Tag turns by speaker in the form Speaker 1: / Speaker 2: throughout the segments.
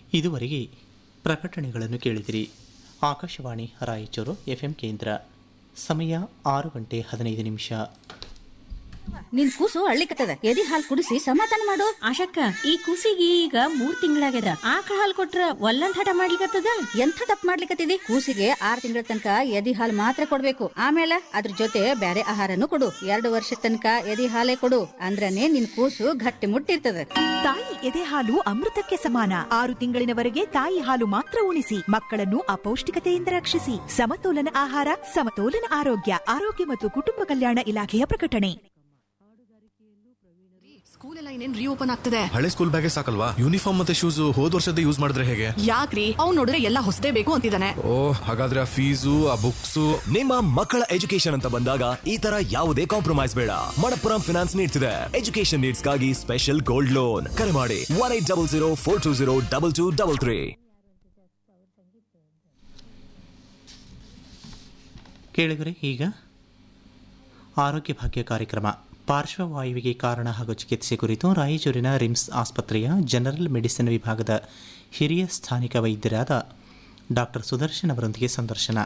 Speaker 1: ಇದುವರೆಗೆ ಪ್ರಕಟಣೆಗಳನ್ನು ಕೇಳಿದಿರಿ ಆಕಾಶವಾಣಿ ರಾಯಚೂರು ಎಫ್ಎಂ ಕೇಂದ್ರ ಸಮಯ ಆರು ಗಂಟೆ ಹದಿನೈದು ನಿಮಿಷ
Speaker 2: ನಿನ್ ಕೂಸು ಅಳ್ಳಿಕತ್ತದ ಎದಿ ಹಾಲ್ ಕುಡಿಸಿ ಸಮಾಧಾನ ಮಾಡು
Speaker 3: ಆಶಕ್ಕ ಈ ಕೂಸಿಗೆ ಈಗ ಮೂರ್ ತಿಂಗಳಾಗ್ಯದ ಆಕಳ ಹಾಲ್ ಕೊಟ್ರ ಒಲ್ಲಂದ್ ಹಠ ಮಾಡ್ಲಿಕತ್ತದ
Speaker 2: ಎಂಥ ತಪ್ಪು ಮಾಡ್ಲಿಕತ್ತಿದಿ ಕೂಸಿಗೆ ಆರ್ ತಿಂಗಳ ತನಕ ಎದಿ ಹಾಲ್ ಮಾತ್ರ ಕೊಡ್ಬೇಕು ಆಮೇಲೆ ಅದ್ರ ಜೊತೆ ಬ್ಯಾರೆ ಆಹಾರನು ಕೊಡು ಎರಡು ವರ್ಷ ತನಕ ಎದಿ ಹಾಲೇ ಕೊಡು ಅಂದ್ರನೇ ನಿನ್ ಕೂಸು ಗಟ್ಟಿ ಮುಟ್ಟಿರ್ತದ
Speaker 4: ತಾಯಿ ಎದೆ ಹಾಲು ಅಮೃತಕ್ಕೆ ಸಮಾನ ಆರು ತಿಂಗಳಿನವರೆಗೆ ತಾಯಿ ಹಾಲು ಮಾತ್ರ ಉಣಿಸಿ ಮಕ್ಕಳನ್ನು ಅಪೌಷ್ಟಿಕತೆಯಿಂದ ರಕ್ಷಿಸಿ ಸಮತೋಲನ ಆಹಾರ ಸಮತೋಲನ ಆರೋಗ್ಯ ಆರೋಗ್ಯ ಮತ್ತು ಕುಟುಂಬ ಕಲ್ಯಾಣ ಇಲಾಖೆಯ ಪ್ರಕಟಣೆ
Speaker 5: ಸ್ಕೂಲ್ ಎಲ್ಲ ಇನ್ನೇನ್ ರೀಓಪನ್ ಆಗ್ತದೆ
Speaker 6: ಹಳೆ ಸ್ಕೂಲ್ ಬ್ಯಾಗೇ ಸಾಕಲ್ವಾ ಯೂನಿಫಾರ್ಮ್ ಮತ್ತೆ ಶೂಸ್ ಹೋದ್ ವರ್ಷದ ಯೂಸ್ ಮಾಡಿದ್ರೆ ಹೇಗೆ
Speaker 5: ಯಾಕ್ರಿ ಅವ್ನ್ ನೋಡಿದ್ರೆ ಎಲ್ಲ ಹೊಸದೇ ಬೇಕು ಅಂತಿದ್ದಾನೆ
Speaker 6: ಓ ಹಾಗಾದ್ರೆ ಆ ಫೀಸು ಆ ಬುಕ್ಸ್
Speaker 7: ನಿಮ್ಮ ಮಕ್ಕಳ ಎಜುಕೇಶನ್ ಅಂತ ಬಂದಾಗ ಈ ತರ ಯಾವುದೇ ಕಾಂಪ್ರಮೈಸ್ ಬೇಡ ಮಣಪ್ಪುರಂ ಫಿನಾನ್ಸ್ ನೀಡ್ಸ್ ಇದೆ ಎಜುಕೇಶನ್ ನೀಡ್ಸ್ ಗಾಗಿ ಸ್ಪೆಷಲ್ ಗೋಲ್ಡ್ ಲೋನ್ ಕರೆ ಮಾಡಿ one eight double zero four two zero double two double three
Speaker 1: ಕೇಳಿದರೆ ಈಗ ಆರೋಗ್ಯ ಭಾಗ್ಯ ಕಾರ್ಯಕ್ರಮ ಪಾರ್ಶ್ವವಾಯುವಿಗೆ ಕಾರಣ ಹಾಗೂ ಚಿಕಿತ್ಸೆ ಕುರಿತು ರಾಯಚೂರಿನ ರಿಮ್ಸ್ ಆಸ್ಪತ್ರೆಯ ಜನರಲ್ ಮೆಡಿಸಿನ್ ವಿಭಾಗದ ಹಿರಿಯ ಸ್ಥಾನಿಕ ವೈದ್ಯರಾದ ಡಾಕ್ಟರ್ ಸುದರ್ಶನ್ ಅವರೊಂದಿಗೆ ಸಂದರ್ಶನ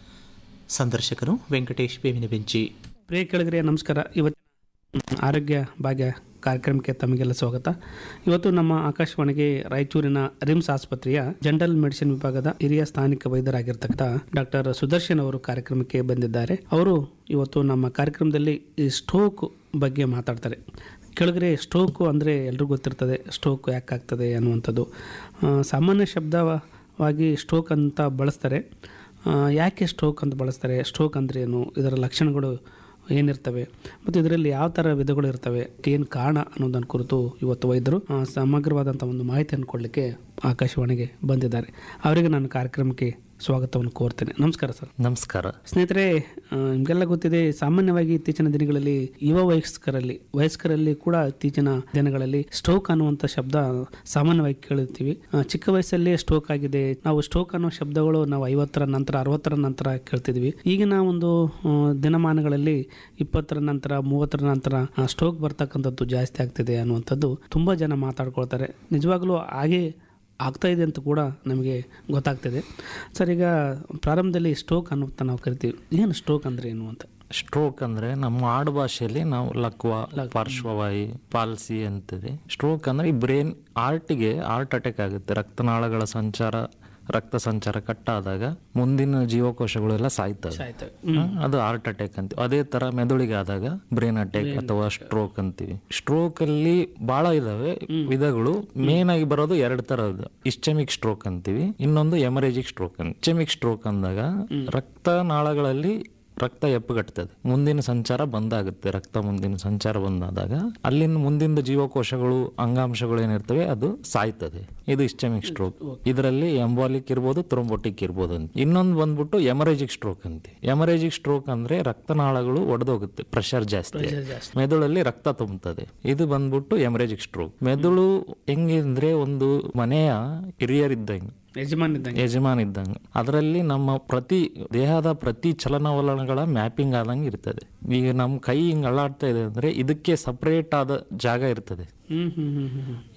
Speaker 1: ಸಂದರ್ಶಕರು ವೆಂಕಟೇಶ್ ಬೇವಿನ ಬೆಂಚಿ
Speaker 8: ಪ್ರಿಯ ಕೆಳಗರೆ ನಮಸ್ಕಾರ ಇವತ್ತು ಆರೋಗ್ಯ ಭಾಗ್ಯ ಕಾರ್ಯಕ್ರಮಕ್ಕೆ ತಮಗೆಲ್ಲ ಸ್ವಾಗತ ಇವತ್ತು ನಮ್ಮ ಆಕಾಶವಾಣಿಗೆ ರಾಯಚೂರಿನ ರಿಮ್ಸ್ ಆಸ್ಪತ್ರೆಯ ಜನರಲ್ ಮೆಡಿಸಿನ್ ವಿಭಾಗದ ಹಿರಿಯ ಸ್ಥಾನಿಕ ವೈದ್ಯರಾಗಿರ್ತಕ್ಕಂಥ ಡಾಕ್ಟರ್ ಸುದರ್ಶನ್ ಅವರು ಕಾರ್ಯಕ್ರಮಕ್ಕೆ ಬಂದಿದ್ದಾರೆ ಅವರು ಇವತ್ತು ನಮ್ಮ ಕಾರ್ಯಕ್ರಮದಲ್ಲಿ ಈ ಸ್ಟ್ರೋಕ್ ಬಗ್ಗೆ ಮಾತಾಡ್ತಾರೆ ಕೆಳಗರೆ ಸ್ಟ್ರೋಕು ಅಂದರೆ ಎಲ್ರಿಗೂ ಗೊತ್ತಿರ್ತದೆ ಸ್ಟ್ರೋಕ್ ಯಾಕೆ ಆಗ್ತದೆ ಅನ್ನುವಂಥದ್ದು ಆ, ಸಾಮಾನ್ಯ ಶಬ್ದವಾಗಿ ಸ್ಟ್ರೋಕ್ ಅಂತ ಬಳಸ್ತಾರೆ ಆ, ಯಾಕೆ ಸ್ಟ್ರೋಕ್ ಅಂತ ಬಳಸ್ತಾರೆ ಸ್ಟ್ರೋಕ್ ಅಂದ್ರೆ ಏನು ಇದರ ಲಕ್ಷಣಗಳು ಏನಿರ್ತವೆ ಮತ್ತು ಇದರಲ್ಲಿ ಯಾವ ಥರ ವಿಧಗಳು ಇರ್ತವೆ ಏನು ಕಾರಣ ಅನ್ನೋದನ್ನು ಕುರಿತು ಇವತ್ತು ವೈದ್ಯರು ಆ, ಸಮಗ್ರವಾದಂಥ ಒಂದು ಮಾಹಿತಿಯನ್ನು ಕೊಡಲಿಕ್ಕೆ ಆಕಾಶವಾಣಿಗೆ ಬಂದಿದ್ದಾರೆ ಅವರಿಗೆ ನಾನು ಕಾರ್ಯಕ್ರಮಕ್ಕೆ ಸ್ವಾಗತವನ್ನು ಕೋರ್ತೇನೆ ನಮಸ್ಕಾರ ಸರ್
Speaker 9: ನಮಸ್ಕಾರ
Speaker 8: ಸ್ನೇಹಿತರೆ ಆ, ನಿಮಗೆಲ್ಲ ಗೊತ್ತಿದೆ ಸಾಮಾನ್ಯವಾಗಿ ಇತ್ತೀಚಿನ ದಿನಗಳಲ್ಲಿ ಯುವ ವಯಸ್ಕರಲ್ಲಿ ವಯಸ್ಕರಲ್ಲಿ ಕೂಡ ಇತ್ತೀಚಿನ ದಿನಗಳಲ್ಲಿ ಸ್ಟ್ರೋಕ್ ಅನ್ನುವಂಥ ಶಬ್ದ ಸಾಮಾನ್ಯವಾಗಿ ಕೇಳುತ್ತೀವಿ ಆ, ಚಿಕ್ಕ ವಯಸ್ಸಲ್ಲೇ ಸ್ಟ್ರೋಕ್ ಆಗಿದೆ ನಾವು ಸ್ಟ್ರೋಕ್ ಅನ್ನೋ ಶಬ್ದಗಳು ನಾವು ಐವತ್ತರ ನಂತರ ಅರವತ್ತರ ನಂತರ ಕೇಳ್ತಿದ್ವಿ ಈಗಿನ ಒಂದು ಆ, ದಿನಮಾನಗಳಲ್ಲಿ ಇಪ್ಪತ್ತರ ನಂತರ ಮೂವತ್ತರ ನಂತರ ಸ್ಟ್ರೋಕ್ ಬರ್ತಕ್ಕಂಥದ್ದು ಜಾಸ್ತಿ ಆಗ್ತಿದೆ ಅನ್ನುವಂಥದ್ದು ತುಂಬ ಜನ ಮಾತಾಡ್ಕೊಳ್ತಾರೆ ನಿಜವಾಗ್ಲೂ ಹಾಗೆ ಆಗ್ತಾ ಇದೆ ಅಂತ ಕೂಡ ನಮಗೆ ಗೊತ್ತಾಗ್ತಿದೆ ಸರ್ ಈಗ ಪ್ರಾರಂಭದಲ್ಲಿ ಸ್ಟ್ರೋಕ್ ಅನ್ನುವಂತ ನಾವು ಕರಿತೀವಿ ಏನು ಸ್ಟ್ರೋಕ್ ಅಂದ್ರೆ ಏನು ಅಂತ
Speaker 9: ಸ್ಟ್ರೋಕ್ ಅಂದ್ರೆ ನಮ್ಮ ಆಡು ಭಾಷೆಯಲ್ಲಿ ನಾವು ಲಕ್ವ ಪಾರ್ಶ್ವವಾಯು ಪಾಲ್ಸಿ ಅಂತಿದೆ ಸ್ಟ್ರೋಕ್ ಅಂದ್ರೆ ಈ ಬ್ರೈನ್ ಆರ್ಟಿಗೆ ಹಾರ್ಟ್ ಅಟ್ಯಾಕ್ ಆಗುತ್ತೆ ರಕ್ತನಾಳಗಳ ಸಂಚಾರ ರಕ್ತ ಸಂಚಾರ ಕಟ್ಟಾದಾಗ ಮುಂದಿನ ಜೀವಕೋಶಗಳೆಲ್ಲ ಸಾಯ್ತವೆ
Speaker 8: ಆಯ್ತು
Speaker 9: ಹ್ಮ್, ಅದು ಹಾರ್ಟ್ ಅಟ್ಯಾಕ್ ಅಂತೀವಿ ಅದೇ ತರ ಮೆದುಳಿಗೆ ಆದಾಗ ಬ್ರೈನ್ ಅಟ್ಯಾಕ್ ಅಥವಾ ಸ್ಟ್ರೋಕ್ ಅಂತೀವಿ ಸ್ಟ್ರೋಕ್ ಅಲ್ಲಿ ಬಹಳ ಇದಾವೆ ವಿಧಗಳು ಮೇನ್ ಆಗಿ ಬರೋದು ಎರಡು ತರ ಇದೆ ಇಸ್ಚೆಮಿಕ್ ಸ್ಟ್ರೋಕ್ ಅಂತೀವಿ ಇನ್ನೊಂದು ಎಮರೇಜಿಕ್ ಸ್ಟ್ರೋಕ್ ಅಂತ ಇಸ್ಚೆಮಿಕ್ ಸ್ಟ್ರೋಕ್ ಅಂದಾಗ ರಕ್ತನಾಳಗಳಲ್ಲಿ ರಕ್ತ ಎಪ್ಪುಗಟ್ತದೆ ಮುಂದಿನ ಸಂಚಾರ ಬಂದಾಗುತ್ತೆ ರಕ್ತ ಮುಂದಿನ ಸಂಚಾರ ಬಂದಾದಾಗ ಅಲ್ಲಿನ ಮುಂದಿನ ಜೀವಕೋಶಗಳು ಅಂಗಾಂಶಗಳು ಏನಿರ್ತವೆ ಅದು ಸಾಯ್ತದೆ ಇದು ಇಸ್ಚೆಮಿಕ್ ಸ್ಟ್ರೋಕ್ ಇದರಲ್ಲಿ ಎಂಬಾಲಿಕ್ ಇರ್ಬೋದು ಥ್ರೋಂಬೋಟಿಕ್ ಇರ್ಬೋದು ಅಂತ ಇನ್ನೊಂದು ಬಂದ್ಬಿಟ್ಟು ಎಮರೇಜಿಕ್ ಸ್ಟ್ರೋಕ್ ಅಂತೆ ಎಮರೇಜಿಕ್ ಸ್ಟ್ರೋಕ್ ಅಂದ್ರೆ ರಕ್ತನಾಳಗಳು ಒಡೆದೋಗುತ್ತೆ ಪ್ರೆಷರ್ ಜಾಸ್ತಿ ಮೆದುಳಲ್ಲಿ ರಕ್ತ ತುಂಬುತ್ತದೆ ಇದು ಬಂದ್ಬಿಟ್ಟು ಎಮರೇಜಿಕ್ ಸ್ಟ್ರೋಕ್ ಮೆದುಳು ಹೆಂಗೆ ಅಂದ್ರೆ ಒಂದು ಮನೆಯ ಹಿರಿಯರಿದ್ದಂಗೆ
Speaker 8: ಯಜಮಾನ್ ಇದ್ದಂಗೆ
Speaker 9: ಯಜಮಾನ್ ಇದ್ದಂಗೆ ಅದರಲ್ಲಿ ನಮ್ಮ ಪ್ರತಿ ದೇಹದ ಪ್ರತಿ ಚಲನವಲನಗಳ ಮ್ಯಾಪಿಂಗ್ ಆದಂಗೆ ಇರ್ತದೆ ಈಗ ನಮ್ಮ ಕೈ ಹಿಂಗ್ ಅಳ್ಳಾಡ್ತಾ ಇದೆ ಅಂದ್ರೆ ಇದಕ್ಕೆ ಸಪರೇಟ್ ಆದ ಜಾಗ ಇರ್ತದೆ
Speaker 8: ಹ್ಮ್ ಹ್ಮ್ ಹ್ಮ್ ಹ್ಮ್ ಹ್ಮ್